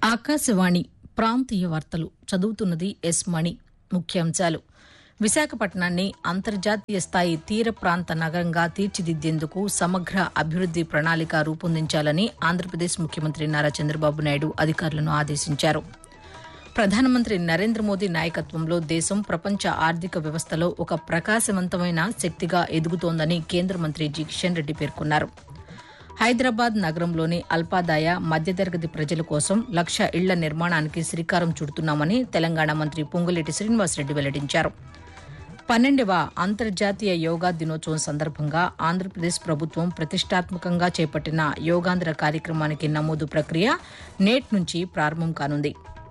ఆకాశవాణి ప్రాంతీయ వార్తలు చదువుతున్నది ఎస్ మణి ముఖ్యాంశాలు విశాఖపట్నాన్ని అంతర్జాతీయ స్థాయి తీర ప్రాంత నగరంగా తీర్చిదిద్దేందుకు సమగ్ర అభివృద్ది ప్రణాళిక రూపొందించాలని ఆంధ్రప్రదేశ్ ముఖ్యమంత్రి నారా చంద్రబాబు నాయుడు అధికారులను ఆదేశించారు ప్రధానమంత్రి నరేంద్ర మోదీ నాయకత్వంలో దేశం ప్రపంచ ఆర్థిక వ్యవస్థలో ఒక ప్రకాశవంతమైన శక్తిగా ఎదుగుతోందని కేంద్ర మంత్రి జి కిషన్ రెడ్డి పేర్కొన్నారు హైదరాబాద్ నగరంలోని అల్పాదాయ మధ్యతరగతి ప్రజల కోసం లక్ష ఇళ్ల నిర్మాణానికి శ్రీకారం చుడుతున్నామని తెలంగాణ మంత్రి పొంగులేటి శ్రీనివాసరెడ్డి వెల్లడించారు పన్నెండవ అంతర్జాతీయ యోగా దినోత్సవం సందర్భంగా ఆంధ్రప్రదేశ్ ప్రభుత్వం ప్రతిష్టాత్మకంగా చేపట్టిన యోగాంధ్ర కార్యక్రమానికి నమోదు ప్రక్రియ నేటి నుంచి ప్రారంభం కానుంది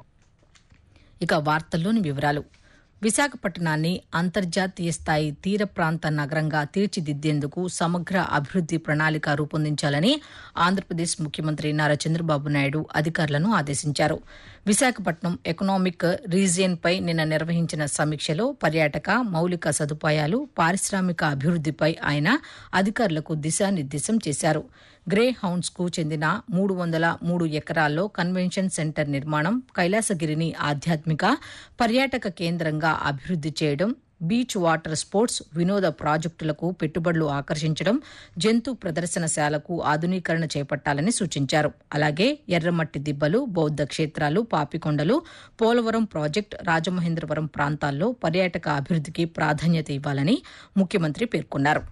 ఇక వార్తల్లోని వివరాలు విశాఖపట్నాన్ని అంతర్జాతీయ స్థాయి తీర ప్రాంత నగరంగా తీర్చిదిద్దేందుకు సమగ్ర అభివృద్ది ప్రణాళిక రూపొందించాలని ఆంధ్రప్రదేశ్ ముఖ్యమంత్రి నారా చంద్రబాబు నాయుడు అధికారులను ఆదేశించారు విశాఖపట్నం ఎకనామిక్ రీజియన్పై నిన్న నిర్వహించిన సమీక్షలో పర్యాటక మౌలిక సదుపాయాలు పారిశ్రామిక అభివృద్దిపై ఆయన అధికారులకు దిశానిర్దేశం చేశారు గ్రే హౌండ్స్ కు చెందిన మూడు వందల మూడు ఎకరాల్లో కన్వెన్షన్ సెంటర్ నిర్మాణం కైలాసగిరిని ఆధ్యాత్మిక పర్యాటక కేంద్రంగా అభివృద్ది చేయడం బీచ్ వాటర్ స్పోర్ట్స్ వినోద ప్రాజెక్టులకు పెట్టుబడులు ఆకర్షించడం జంతు ప్రదర్శనశాలకు ఆధునీకరణ చేపట్టాలని సూచించారు అలాగే ఎర్రమట్టి దిబ్బలు బౌద్ధ క్షేత్రాలు పాపికొండలు పోలవరం ప్రాజెక్టు రాజమహేంద్రవరం ప్రాంతాల్లో పర్యాటక అభివృద్దికి ప్రాధాన్యత ఇవ్వాలని ముఖ్యమంత్రి పేర్కొన్నారు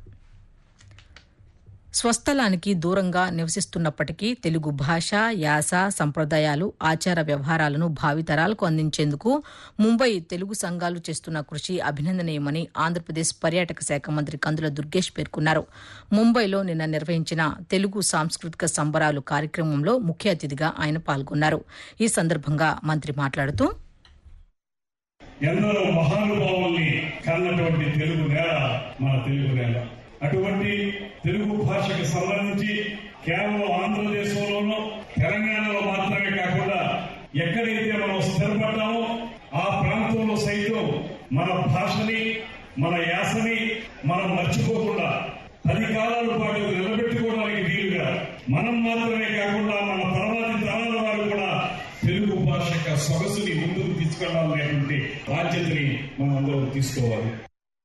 స్వస్థలానికి దూరంగా నివసిస్తున్నప్పటికీ తెలుగు భాష యాస సంప్రదాయాలు ఆచార వ్యవహారాలను భావితరాలకు అందించేందుకు ముంబై తెలుగు సంఘాలు చేస్తున్న కృషి అభినందనీయమని ఆంధ్రప్రదేశ్ పర్యాటక శాఖ మంత్రి కందుల దుర్గేష్ పేర్కొన్నారు ముంబైలో నిన్న నిర్వహించిన తెలుగు సాంస్కృతిక సంబరాలు కార్యక్రమంలో ముఖ్య అతిథిగా ఆయన పాల్గొన్నారు ఈ సందర్భంగా మంత్రి మాట్లాడుతూ ఎందరో మహానుభావుల్ని కన్నటువంటి తెలుగు నేల మన తెలుగు నేల అటువంటి తెలుగు భాషకు సంబంధించి కేవలం ఆంధ్రదేశంలోనూ తెలంగాణలో మాత్రమే కాకుండా ఎక్కడైతే మనం స్థిరపడ్డామో ఆ ప్రాంతంలో సైతం మన భాషని మన యాసని మనం మర్చిపోకుండా పది కాలాల పాటు నిలబెట్టుకోవడానికి వీలుగా మనం మాత్రమే కాకుండా మన తర్వాతి తరాల వారు కూడా తెలుగు భాష యొక్క సొగసుని ముందుకు తీసుకెళ్లాలనేటువంటి బాధ్యతని మనం అందరం తీసుకోవాలి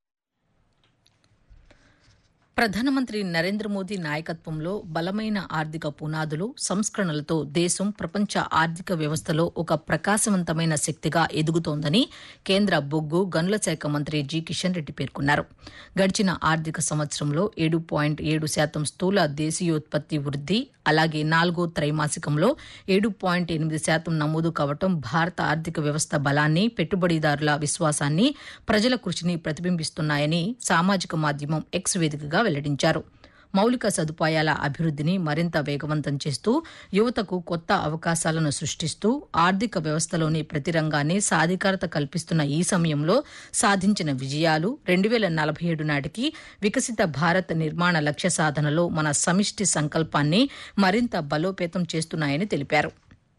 ప్రధానమంత్రి నరేంద్ర మోదీ నాయకత్వంలో బలమైన ఆర్థిక పునాదులు సంస్కరణలతో దేశం ప్రపంచ ఆర్థిక వ్యవస్థలో ఒక ప్రకాశవంతమైన శక్తిగా ఎదుగుతోందని కేంద్ర బొగ్గు గనుల శాఖ మంత్రి జి కిషన్ రెడ్డి పేర్కొన్నారు గడిచిన ఆర్థిక సంవత్సరంలో ఏడు పాయింట్ ఏడు శాతం స్థూల దేశీయోత్పత్తి వృద్ది అలాగే నాలుగో త్రైమాసికంలో ఏడు పాయింట్ ఎనిమిది శాతం నమోదు కావటం భారత ఆర్థిక వ్యవస్థ బలాన్ని పెట్టుబడిదారుల విశ్వాసాన్ని ప్రజల కృషిని ప్రతిబింబిస్తున్నాయని సామాజిక మాధ్యమం ఎక్స్ వేదికగా వెల్లడించారు మౌలిక సదుపాయాల అభివృద్దిని మరింత వేగవంతం చేస్తూ యువతకు కొత్త అవకాశాలను సృష్టిస్తూ ఆర్థిక వ్యవస్థలోని ప్రతి రంగాన్ని సాధికారత కల్పిస్తున్న ఈ సమయంలో సాధించిన విజయాలు రెండు వేల నలభై ఏడు నాటికి వికసిత భారత్ నిర్మాణ లక్ష్య సాధనలో మన సమిష్టి సంకల్పాన్ని మరింత బలోపేతం చేస్తున్నాయని తెలిపారు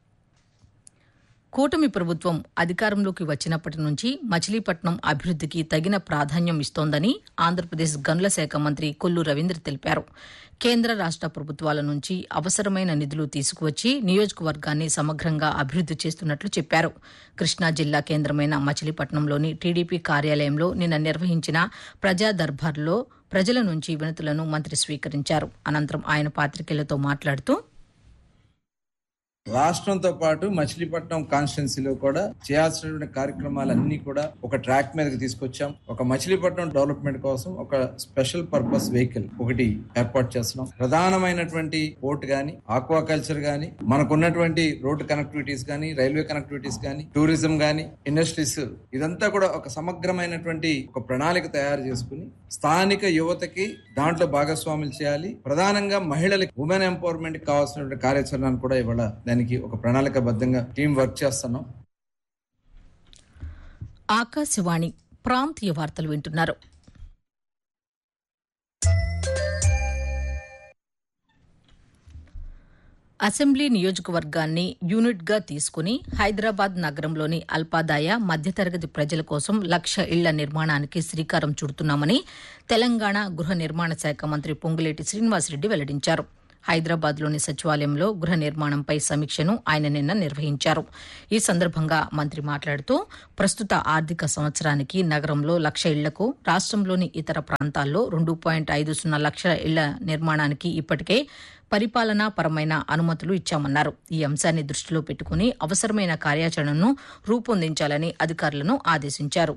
కూటమి ప్రభుత్వం అధికారంలోకి వచ్చినప్పటి నుంచి మచిలీపట్నం అభివృద్దికి తగిన ప్రాధాన్యం ఇస్తోందని ఆంధ్రప్రదేశ్ గనుల శాఖ మంత్రి కొల్లు రవీంద్ర తెలిపారు కేంద్ర రాష్ట ప్రభుత్వాల నుంచి అవసరమైన నిధులు తీసుకువచ్చి నియోజకవర్గాన్ని సమగ్రంగా అభివృద్ది చేస్తున్నట్లు చెప్పారు కృష్ణా జిల్లా కేంద్రమైన మచిలీపట్నంలోని టీడీపీ కార్యాలయంలో నిన్న నిర్వహించిన ప్రజా దర్బార్లో ప్రజల నుంచి వినతులను మంత్రి స్వీకరించారు అనంతరం ఆయన పాతికేయులతో మాట్లాడుతూ రాష్ట్రంతో పాటు మచిలీపట్నం కాన్స్టిట్యున్సీలో కూడా చేయాల్సినటువంటి కార్యక్రమాలన్నీ కూడా ఒక ట్రాక్ మీదకి తీసుకొచ్చాం ఒక మచిలీపట్నం డెవలప్మెంట్ కోసం ఒక స్పెషల్ పర్పస్ వెహికల్ ఒకటి ఏర్పాటు చేస్తున్నాం ప్రధానమైనటువంటి పోర్ట్ గాని ఆక్వాకల్చర్ గాని మనకున్నటువంటి రోడ్డు కనెక్టివిటీస్ గాని రైల్వే కనెక్టివిటీస్ గాని టూరిజం గాని ఇండస్ట్రీస్ ఇదంతా కూడా ఒక సమగ్రమైనటువంటి ఒక ప్రణాళిక తయారు చేసుకుని స్థానిక యువతకి దాంట్లో భాగస్వాములు చేయాలి ప్రధానంగా మహిళలకి ఉమెన్ ఎంపవర్మెంట్ కావాల్సినటువంటి కార్యాచరణను కూడా ఇవాళ దానికి ఒక ప్రణాళికబద్ధంగా టీం వర్క్ చేస్తున్నాం ఆకాశవాణి ప్రాంతీయ వార్తలు వింటున్నారు అసెంబ్లీ నియోజకవర్గాన్ని యూనిట్గా తీసుకుని హైదరాబాద్ నగరంలోని అల్పాదాయ మధ్యతరగతి ప్రజల కోసం లక్ష ఇళ్ల నిర్మాణానికి శ్రీకారం చుడుతున్నామని తెలంగాణ గృహ నిర్మాణ శాఖ మంత్రి పొంగులేటి శ్రీనివాసరెడ్డి వెల్లడించారు హైదరాబాద్లోని సచివాలయంలో గృహ నిర్మాణంపై సమీక్షను ఆయన నిన్న నిర్వహించారు ఈ సందర్భంగా మంత్రి మాట్లాడుతూ ప్రస్తుత ఆర్థిక సంవత్సరానికి నగరంలో లక్ష ఇళ్లకు రాష్ట్రంలోని ఇతర ప్రాంతాల్లో రెండు పాయింట్ ఐదు సున్నా లక్షల ఇళ్ల నిర్మాణానికి ఇప్పటికే పరిపాలనా పరమైన అనుమతులు ఇచ్చామన్నారు ఈ అంశాన్ని దృష్టిలో పెట్టుకుని అవసరమైన కార్యాచరణను రూపొందించాలని అధికారులను ఆదేశించారు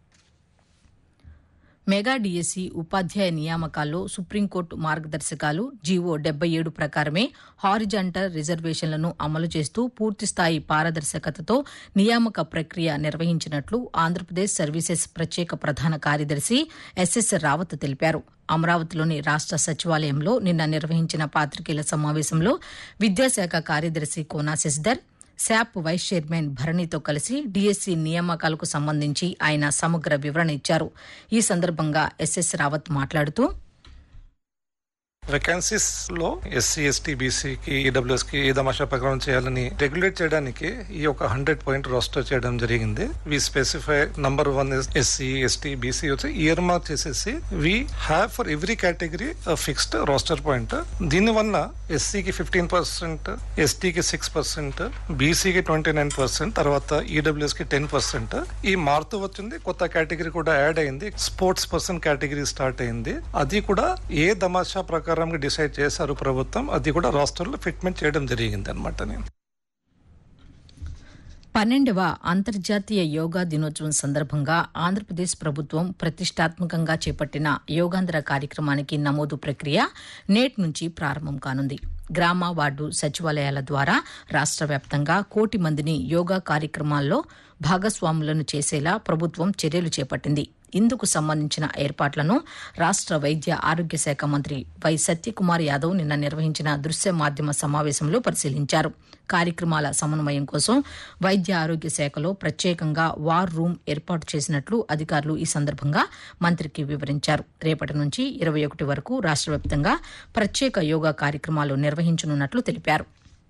మెగా డిఎస్సి ఉపాధ్యాయ నియామకాల్లో సుప్రీంకోర్టు మార్గదర్శకాలు జీవో డెబ్బై ఏడు ప్రకారమే హారిజాంటల్ రిజర్వేషన్లను అమలు చేస్తూ పూర్తిస్థాయి పారదర్శకతతో నియామక ప్రక్రియ నిర్వహించినట్లు ఆంధ్రప్రదేశ్ సర్వీసెస్ ప్రత్యేక ప్రధాన కార్యదర్శి ఎస్ఎస్ రావత్ తెలిపారు అమరావతిలోని రాష్ట సచివాలయంలో నిన్న నిర్వహించిన పాత్రికేయుల సమావేశంలో విద్యాశాఖ కార్యదర్శి Kona Sasidhar SAAP vice chairman భరణితో కలిసి డీఎస్సీ నియామకాలకు సంబంధించి ఆయన సమగ్ర వివరణ ఇచ్చారు ఈ సందర్భంగా ఎస్ఎస్ రావత్ మాట్లాడుతూ వేకెన్సీస్ లో ఎస్సీ ఎస్టీ బీసీకి ఈడబ్ల్యూఎస్ కి ఏ దమాషా ప్రకారం చేయాలని రెగ్యులేట్ చేయడానికి ఈ ఒక హండ్రెడ్ పాయింట్ రోస్టర్ చేయడం జరిగింది we specify number one SC ST BC వచ్చి ఇయర్ మార్క్ చేసేసి we have for every category fixed roster point దీని వల్ల ఎస్సీకి ఫిఫ్టీన్ పర్సెంట్ ఎస్టీకి సిక్స్ పర్సెంట్ బీసీకి ట్వంటీ నైన్ పర్సెంట్ తర్వాత ఈడబ్ల్యూఎస్ కి టెన్ పర్సెంట్ ఈ మారుతూ వచ్చింది కొత్త కేటగిరీ కూడా యాడ్ అయింది స్పోర్ట్స్ పర్సన్ కేటగిరీ స్టార్ట్ అయింది అది కూడా ఏ దమాషా ప్రకారం డిసైడ్ చేశారు ప్రభుత్వం అది కూడా రాష్ట్రంలో ఫిట్మెంట్ చేయడం జరిగింది అనమాట నేను పన్నెండవ అంతర్జాతీయ యోగా దినోత్సవం సందర్భంగా ఆంధ్రప్రదేశ్ ప్రభుత్వం ప్రతిష్టాత్మకంగా చేపట్టిన యోగాంధ్ర కార్యక్రమానికి నమోదు ప్రక్రియ నేటి నుంచి ప్రారంభం కానుంది గ్రామ వార్డు సచివాలయాల ద్వారా రాష్ట్ర వ్యాప్తంగా కోటి మందిని యోగా కార్యక్రమాల్లో భాగస్వాములను చేసేలా ప్రభుత్వం చర్యలు చేపట్టింది ఇందుకు సంబంధించిన ఏర్పాట్లను రాష్ట్ర వైద్య ఆరోగ్య శాఖ మంత్రి వై సత్యకుమార్ యాదవ్ నిన్న నిర్వహించిన దృశ్య మాధ్యమ సమావేశంలో పరిశీలించారు కార్యక్రమాల సమన్వయం కోసం వైద్య ఆరోగ్య శాఖలో ప్రత్యేకంగా వార్ రూమ్ ఏర్పాటు చేసినట్లు అధికారులు ఈ సందర్భంగా మంత్రికి వివరించారు రేపటి నుంచి ఇరవై ఒకటి వరకు రాష్ట్ర వ్యాప్తంగా ప్రత్యేక యోగా కార్యక్రమాలు నిర్వహించనున్నట్లు తెలిపారు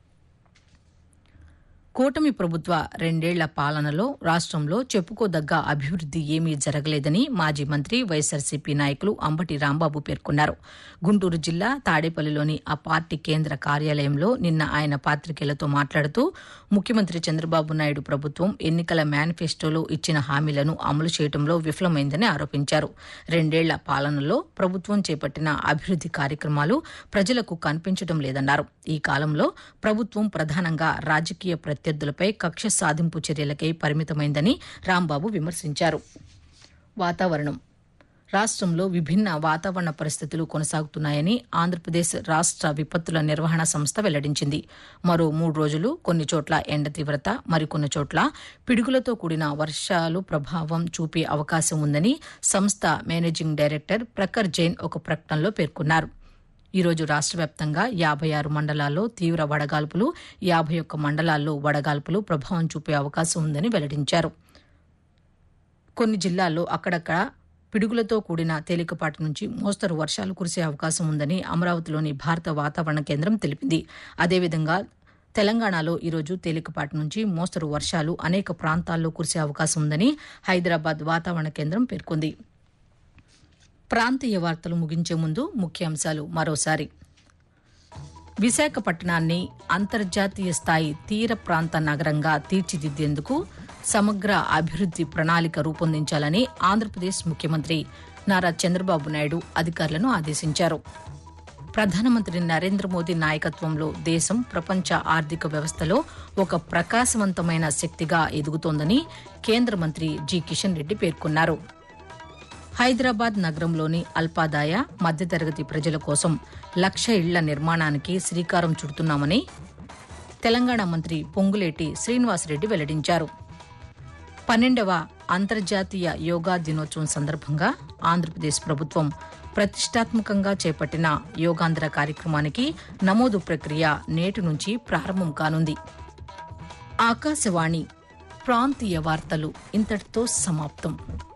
కూటమి ప్రభుత్వ రెండేళ్ల పాలనలో రాష్ట్రంలో చెప్పుకోదగ్గ అభివృద్ది ఏమీ జరగలేదని మాజీ మంత్రి వైఎస్సార్సీపీ నాయకులు అంబటి రాంబాబు పేర్కొన్నారు గుంటూరు జిల్లా తాడేపల్లిలోని ఆ పార్టీ కేంద్ర కార్యాలయంలో నిన్న ఆయన పాత్రికేయులతో మాట్లాడుతూ ముఖ్యమంత్రి చంద్రబాబు నాయుడు ప్రభుత్వం ఎన్నికల మేనిఫెస్టోలో ఇచ్చిన హామీలను అమలు చేయడంలో విఫలమైందని ఆరోపించారు రెండేళ్ల పాలనలో ప్రభుత్వం చేపట్టిన అభివృద్ది కార్యక్రమాలు ప్రజలకు కనిపించడం లేదన్నారు ఈ కాలంలో ప్రభుత్వం ప్రధానంగా రాజకీయ ప్రత్యర్థులపై కక్ష సాధింపు చర్యలకై పరిమితమైందని రాంబాబు విమర్శించారు వాతావరణం రాష్ట్రంలో విభిన్న వాతావరణ పరిస్థితులు కొనసాగుతున్నాయని ఆంధ్రప్రదేశ్ రాష్ట్ర విపత్తుల నిర్వహణ సంస్థ వెల్లడించింది మరో మూడు రోజులు కొన్ని చోట్ల ఎండ తీవ్రత మరికొన్ని చోట్ల పిడుగులతో కూడిన వర్షాలు ప్రభావం చూపే అవకాశం ఉందని సంస్థ మేనేజింగ్ డైరెక్టర్ ప్రఖర్ జైన్ ఒక ప్రకటనలో పేర్కొన్నారు ఈ రోజు రాష్ట్ర వ్యాప్తంగా యాభై ఆరు మండలాల్లో తీవ్ర వడగాల్పులు యాభై ఒక్క మండలాల్లో వడగాల్పులు ప్రభావం చూపే అవకాశం ఉందని వెల్లడించారు కొన్ని జిల్లాల్లో అక్కడక్కడ పిడుగులతో కూడిన తేలికపాటి నుంచి మోస్తరు వర్షాలు కురిసే అవకాశం ఉందని అమరావతిలోని భారత వాతావరణ కేంద్రం తెలిపింది అదేవిధంగా తెలంగాణలో ఈరోజు తేలికపాటి నుంచి మోస్తరు వర్షాలు అనేక ప్రాంతాల్లో కురిసే అవకాశం ఉందని హైదరాబాద్ వాతావరణ కేంద్రం పేర్కొంది ప్రాంతీయ వార్తలు ముగించే ముందు ముఖ్యాంశాలు మరోసారి విశాఖపట్నాన్ని అంతర్జాతీయ స్థాయి తీర ప్రాంత నగరంగా తీర్చిదిద్దేందుకు సమగ్ర అభివృద్ది ప్రణాళిక రూపొందించాలని ఆంధ్రప్రదేశ్ ముఖ్యమంత్రి నారా చంద్రబాబు నాయుడు అధికారులను ఆదేశించారు ప్రధానమంత్రి నరేంద్ర మోదీ నాయకత్వంలో దేశం ప్రపంచ ఆర్థిక వ్యవస్థలో ఒక ప్రకాశవంతమైన శక్తిగా ఎదుగుతోందని కేంద్ర మంత్రి జి కిషన్ రెడ్డి పేర్కొన్నారు హైదరాబాద్ నగరంలోని అల్పాదాయ మధ్యతరగతి ప్రజల కోసం లక్ష ఇళ్ల నిర్మాణానికి శ్రీకారం చుడుతున్నామని తెలంగాణ మంత్రి పొంగులేటి శ్రీనివాసరెడ్డి వెల్లడించారు పన్నెండవ అంతర్జాతీయ యోగా దినోత్సవం సందర్భంగా ఆంధ్రప్రదేశ్ ప్రభుత్వం ప్రతిష్టాత్మకంగా చేపట్టిన యోగాంధ్ర కార్యక్రమానికి నమోదు ప్రక్రియ నేటి నుంచి ప్రారంభం కానుంది ఆకాశవాణి ప్రాంతీయ వార్తలు ఇంతటితో సమాప్తం